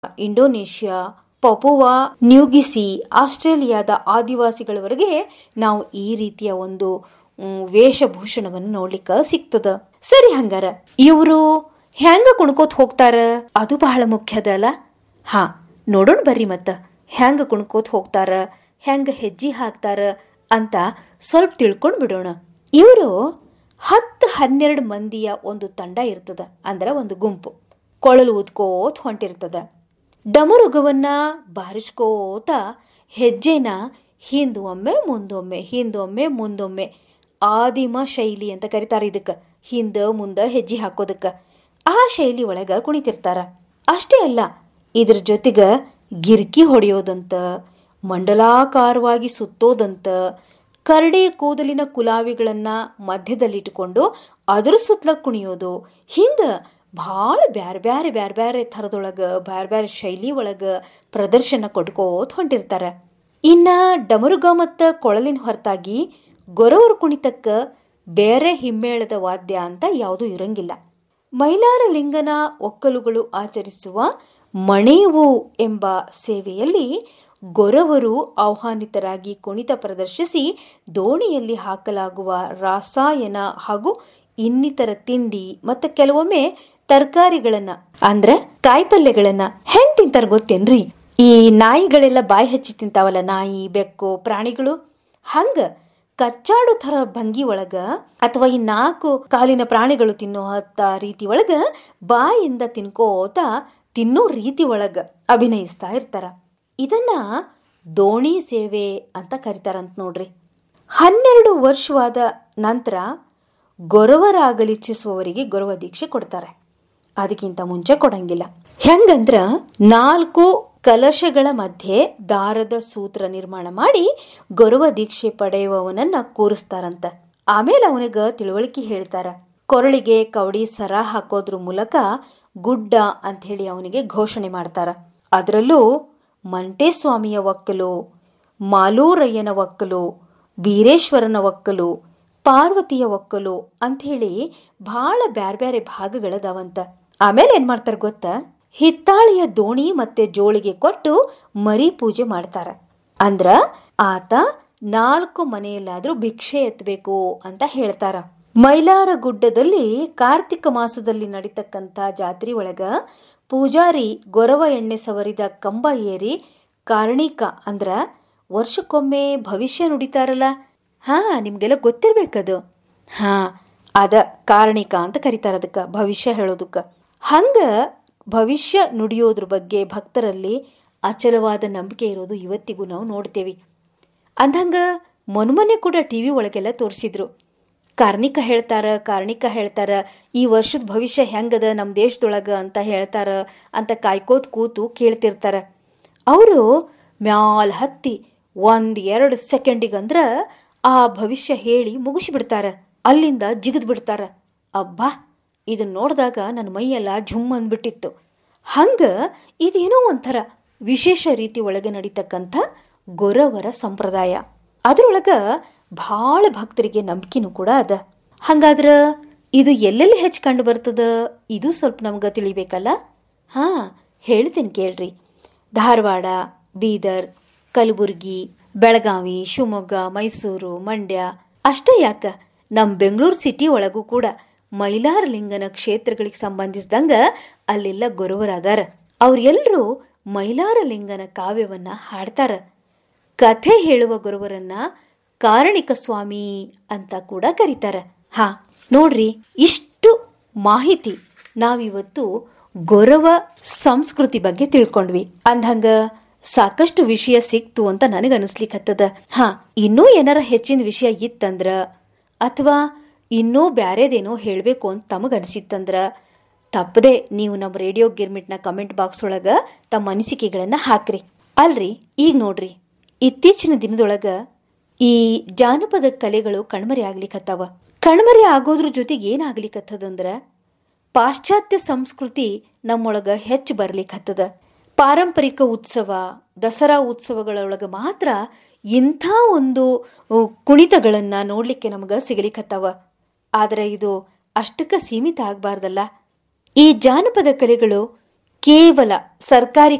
Indonesia Papua ನ್ಯೂಗಿಸಿ ಆಸ್ಟ್ರೇಲಿಯಾದ ಆದಿವಾಸಿಗಳವರೆಗೆ ನಾವು ಈ ರೀತಿಯ ಒಂದು ಮ್, ವೇಷಭೂಷಣವನ್ನು ನೋಡ್ಲಿಕ್ಕ ಸಿಗ್ತದ ಸರಿ ಹಂಗಾರ ಇವರು ಹೆಂಗ ಕುಣ್ಕೋತ್ ಹೋಗ್ತಾರ ಅದು ಬಹಳ ಮುಖ್ಯದ ಅಲ್ಲ ಹಾ ನೋಡೋಣ ಬರ್ರಿ ಮತ್ತ ಹೆಂಗ ಕುಣ್ಕೋತ್ ಹೋಗ್ತಾರ ಹೆಂಗ ಹೆಜ್ಜೆ ಹಾಕ್ತಾರ ಅಂತ ಸ್ವಲ್ಪ ತಿಳ್ಕೊಂಡ್ ಬಿಡೋಣ ಇವರು ಹತ್ತು ಹನ್ನೆರಡು ಮಂದಿಯ ಒಂದು ತಂಡ ಇರ್ತದ ಅಂದ್ರ ಒಂದು ಗುಂಪು ಕೊಳಲು ಊದ್ಕೋತ್ ಹೊಂಟಿರ್ತದ ಡಮರುಗವನ್ನ ಬಾರಿಸ್ಕೋತ ಹೆಜ್ಜೆನ ಹಿಂದೊಮ್ಮೆ ಮುಂದೊಮ್ಮೆ ಹಿಂದೊಮ್ಮೆ ಮುಂದೊಮ್ಮೆ ಆದಿಮ ಶೈಲಿ ಅಂತ ಕರಿತಾರ ಇದಕ್ಕ ಹಿಂದ ಮುಂದ ಹೆಜ್ಜೆ ಹಾಕೋದಕ್ಕ ಆ ಶೈಲಿ ಒಳಗ ಕುಣಿತಿರ್ತಾರ ಅಷ್ಟೇ ಅಲ್ಲ ಇದ್ರ ಜೊತೆಗ ಗಿರ್ಕಿ ಹೊಡೆಯೋದಂತ ಮಂಡಲಾಕಾರವಾಗಿ ಸುತ್ತೋದಂತ ಕರಡಿ ಕೂದಲಿನ ಕುಲಾವಿಗಳನ್ನ ಮಧ್ಯದಲ್ಲಿಟ್ಟುಕೊಂಡು ಅದ್ರ ಸುತ್ತಲ ಕುಣಿಯೋದು ಹಿಂಗ ಭಾಳ ಬ್ಯಾರೆ ಬ್ಯಾರೆ ಬ್ಯಾರೆ ಬ್ಯಾರೆ ಥರದೊಳಗ ಬ್ಯಾರೆ ಬ್ಯಾರೆ ಶೈಲಿ ಒಳಗ ಪ್ರದರ್ಶನ ಕೊಟ್ಕೋತ ಹೊಂಟಿರ್ತಾರ ಇನ್ನ ಡಮರುಗ ಮತ್ತ ಕೊಳಲಿನ ಹೊರತಾಗಿ ಗೊರವರ ಕುಣಿತಕ್ಕ ಬೇರೆ ಹಿಮ್ಮೇಳದ ವಾದ್ಯ ಅಂತ ಯಾವುದೂ ಇರಂಗಿಲ್ಲ ಮೈಲಾರ ಲಿಂಗನ ಒಕ್ಕಲುಗಳು ಆಚರಿಸುವ ಮಣೇವು ಎಂಬ ಸೇವೆಯಲ್ಲಿ ಗೊರವರು ಆಹ್ವಾನಿತರಾಗಿ ಕುಣಿತ ಪ್ರದರ್ಶಿಸಿ ದೋಣಿಯಲ್ಲಿ ಹಾಕಲಾಗುವ ರಾಸಾಯನ ಹಾಗೂ ಇನ್ನಿತರ ತಿಂಡಿ ಮತ್ತು ಕೆಲವೊಮ್ಮೆ ತರಕಾರಿಗಳನ್ನ ಅಂದ್ರ ಕಾಯಿಪಲ್ಯಗಳನ್ನ ಹೆಂಗ್ ತಿಂತಾರ ಗೊತ್ತೇನ್ರಿ ಈ ನಾಯಿಗಳೆಲ್ಲ ಬಾಯಿ ಹಚ್ಚಿ ತಿಂತಾವಲ್ಲ ನಾಯಿ ಬೆಕ್ಕು ಪ್ರಾಣಿಗಳು ಹಂಗ ಕಚ್ಚಾಡು ಥರ ಭಂಗಿ ಒಳಗ ಅಥವಾ ಈ ನಾಲ್ಕು ಕಾಲಿನ ಪ್ರಾಣಿಗಳು ತಿನ್ನೋ ಹತ್ತ ರೀತಿ ಒಳಗ ಬಾಯಿಂದ ತಿನ್ಕೋತ ತಿನ್ನೋ ರೀತಿ ಒಳಗ ಅಭಿನಯಿಸ್ತಾ ಇರ್ತಾರ ಇದನ್ನ ದೋಣಿ ಸೇವೆ ಅಂತ ಕರಿತಾರಂತ ನೋಡ್ರಿ ಹನ್ನೆರಡು ವರ್ಷವಾದ ನಂತರ ಗೊರವರಾಗಲಿಚ್ಛಿಸುವವರಿಗೆ ಗೊರವ ದೀಕ್ಷೆ ಕೊಡ್ತಾರೆ ಅದಕ್ಕಿಂತ ಮುಂಚೆ ಕೊಡಂಗಿಲ್ಲ ಹೆಂಗಂದ್ರ ನಾಲ್ಕು ಕಲಶಗಳ ಮಧ್ಯೆ ದಾರದ ಸೂತ್ರ ನಿರ್ಮಾಣ ಮಾಡಿ ಗೊರವ ದೀಕ್ಷೆ ಪಡೆಯುವವನನ್ನ ಕೂರಿಸ್ತಾರಂತ ಆಮೇಲೆ ಅವನಿಗ ತಿಳುವಳಿಕೆ ಹೇಳ್ತಾರ ಕೊರಳಿಗೆ ಕವಡಿ ಸರ ಹಾಕೋದ್ರ ಮೂಲಕ ಗುಡ್ಡ ಅಂತ ಹೇಳಿ ಅವನಿಗೆ ಘೋಷಣೆ ಮಾಡ್ತಾರ ಅದರಲ್ಲೂ ಮಂಟೇಸ್ವಾಮಿಯ ಒಕ್ಕಲು ಮಾಲೂರಯ್ಯನ ಒಕ್ಕಲು ಬೀರೇಶ್ವರನ ಒಕ್ಕಲು ಪಾರ್ವತಿಯ ಒಕ್ಕಲು ಅಂಥೇಳಿ ಭಾಳ ಬ್ಯಾರೆ ಬ್ಯಾರೆ ಭಾಗಗಳದಾವಂತ ಆಮೇಲೆ ಏನ್ ಮಾಡ್ತಾರ ಗೊತ್ತಾ ಹಿತ್ತಾಳೆಯ ದೋಣಿ ಮತ್ತೆ ಜೋಳಿಗೆ ಕೊಟ್ಟು ಮರಿ ಪೂಜೆ ಮಾಡ್ತಾರ ಅಂದ್ರ ಆತ ನಾಲ್ಕು ಮನೆಯಲ್ಲಾದ್ರೂ ಭಿಕ್ಷೆ ಎತ್ತಬೇಕು ಅಂತ ಹೇಳ್ತಾರ ಮೈಲಾರ ಗುಡ್ಡದಲ್ಲಿ ಕಾರ್ತಿಕ ಮಾಸದಲ್ಲಿ ನಡೀತಕ್ಕಂಥ ಜಾತ್ರೆ ಒಳಗ ಪೂಜಾರಿ ಗೊರವ ಎಣ್ಣೆ ಸವರಿದ ಕಂಬ ಏರಿ ಕಾರಣಿಕ ಅಂದ್ರ ವರ್ಷಕ್ಕೊಮ್ಮೆ ಭವಿಷ್ಯ ನುಡಿತಾರಲ್ಲ ಹಾ ನಿಮ್ಗೆಲ್ಲ ಗೊತ್ತಿರ್ಬೇಕದು ಹಾ ಅದ ಕಾರಣಿಕ ಅಂತ ಕರೀತಾರ ಅದಕ್ಕ ಭವಿಷ್ಯ ಹೇಳೋದಕ್ಕ ಹಂಗ ಭವಿಷ್ಯ ನುಡಿಯೋದ್ರ ಬಗ್ಗೆ ಭಕ್ತರಲ್ಲಿ ಅಚಲವಾದ ನಂಬಿಕೆ ಇರೋದು ಇವತ್ತಿಗೂ ನಾವು ನೋಡ್ತೇವಿ ಅಂದಂಗ ಮೊನ್ಮೊನ್ನೆ ಕೂಡ ಟಿವಿ ಒಳಗೆಲ್ಲ ತೋರಿಸಿದ್ರು ಕಾರ್ಣಿಕ ಹೇಳ್ತಾರ ಕಾರ್ಣಿಕ ಹೇಳ್ತಾರ ಈ ವರ್ಷದ ಭವಿಷ್ಯ ಹೆಂಗದ ನಮ್ಮ ದೇಶದೊಳಗ ಅಂತ ಹೇಳ್ತಾರ ಅಂತ ಕಾಯ್ಕೋತ್ ಕೂತು ಕೇಳ್ತಿರ್ತಾರ ಅವರು ಮ್ಯಾಲ್ ಹತ್ತಿ ಒಂದ್ ಎರಡು ಸೆಕೆಂಡಿಗಂದ್ರ ಆ ಭವಿಷ್ಯ ಹೇಳಿ ಮುಗಿಸಿಬಿಡ್ತಾರ ಅಲ್ಲಿಂದ ಜಿಗಿದ್ ಬಿಡ್ತಾರ ಅಬ್ಬಾ ಇದನ್ನ ನೋಡಿದಾಗ ನನ್ನ ಮೈಯೆಲ್ಲ ಝುಮ್ ಅಂದ್ಬಿಟ್ಟಿತ್ತು ಹಂಗ ಇದೇನೋ ಒಂಥರ ವಿಶೇಷ ರೀತಿ ಒಳಗೆ ನಡೀತಕ್ಕಂಥ ಗೊರವರ ಸಂಪ್ರದಾಯ ಅದ್ರೊಳಗ ಭಾಳ ಭಕ್ತರಿಗೆ ನಂಬಿಕೆನೂ ಕೂಡ ಅದ ಹಂಗಾದ್ರ ಇದು ಎಲ್ಲೆಲ್ಲಿ ಹೆಚ್ಚು ಕಂಡು ಬರ್ತದ ಇದು ಸ್ವಲ್ಪ ನಮ್ಗೆ ತಿಳಿಬೇಕಲ್ಲ ಹಾ ಹೇಳ್ತೇನೆ ಕೇಳ್ರಿ ಧಾರವಾಡ ಬೀದರ್ ಕಲಬುರ್ಗಿ ಬೆಳಗಾವಿ ಶಿವಮೊಗ್ಗ ಮೈಸೂರು ಮಂಡ್ಯ ಅಷ್ಟೇ ಯಾಕ ನಮ್ಮ ಬೆಂಗಳೂರು ಸಿಟಿ ಒಳಗೂ ಕೂಡ ಮೈಲಾರ ಲಿಂಗನ ಕ್ಷೇತ್ರಗಳಿಗೆ ಸಂಬಂಧಿಸಿದಂಗ ಅಲ್ಲೆಲ್ಲ ಗೊರವರಾದಾರ ಅವ್ರೆಲ್ಲರೂ ಮೈಲಾರ ಲಿಂಗನ ಕಾವ್ಯವನ್ನ ಹಾಡ್ತಾರ ಕಥೆ ಹೇಳುವ ಗುರುವರನ್ನ ಕಾರಣಿಕ ಸ್ವಾಮಿ ಅಂತ ಕೂಡ ಕರೀತಾರ ಹಾ ನೋಡ್ರಿ ಇಷ್ಟು ಮಾಹಿತಿ ನಾವಿವತ್ತು ಗೊರವ ಸಂಸ್ಕೃತಿ ಬಗ್ಗೆ ತಿಳ್ಕೊಂಡ್ವಿ ಅಂದಂಗ ಸಾಕಷ್ಟು ವಿಷಯ ಸಿಕ್ತು ಅಂತ ನನಗ ಅನಿಸ್ಲಿಕ್ಕತ್ತದ ಹಾ ಇನ್ನೂ ಏನಾರ ಹೆಚ್ಚಿನ ವಿಷಯ ಇತ್ತಂದ್ರ ಅಥವಾ ಇನ್ನೂ ಬ್ಯಾರೇದೇನೋ ಹೇಳಬೇಕು ಅಂತ ತಮಗ ಅನಿಸಿತ್ತಂದ್ರ ತಪ್ಪದೆ ನೀವು ನಮ್ಮ ರೇಡಿಯೋ ಗಿರ್ಮಿಟ್ನ ಕಮೆಂಟ್ ಬಾಕ್ಸ್ ಒಳಗ ತಮ್ಮ ಅನಿಸಿಕೆಗಳನ್ನ ಹಾಕ್ರಿ ಅಲ್ರಿ ಈಗ ನೋಡ್ರಿ ಇತ್ತೀಚಿನ ದಿನದೊಳಗ ಈ ಜಾನಪದ ಕಲೆಗಳು ಕಣ್ಮರೆ ಆಗ್ಲಿಕತ್ತಾವ ಕಣ್ಮರೆ ಆಗೋದ್ರ ಜೊತೆಗೆ ಏನಾಗ್ಲಿಕತ್ತದಂದ್ರ ಪಾಶ್ಚಾತ್ಯ ಸಂಸ್ಕೃತಿ ನಮ್ಮೊಳಗ ಹೆಚ್ಚು ಬರ್ಲಿಕತ್ತದ ಪಾರಂಪರಿಕ ಉತ್ಸವ ದಸರಾ ಉತ್ಸವಗಳೊಳಗ ಮಾತ್ರ ಇಂಥ ಒಂದು ಕುಣಿತಗಳನ್ನ ನೋಡ್ಲಿಕ್ಕೆ ನಮಗ ಸಿಗಲಿಕತ್ತಾವ ಆದ್ರೆ ಇದು ಅಷ್ಟಕ್ಕ ಸೀಮಿತ ಆಗ್ಬಾರ್ದಲ್ಲ ಈ ಜಾನಪದ ಕಲೆಗಳು ಕೇವಲ ಸರ್ಕಾರಿ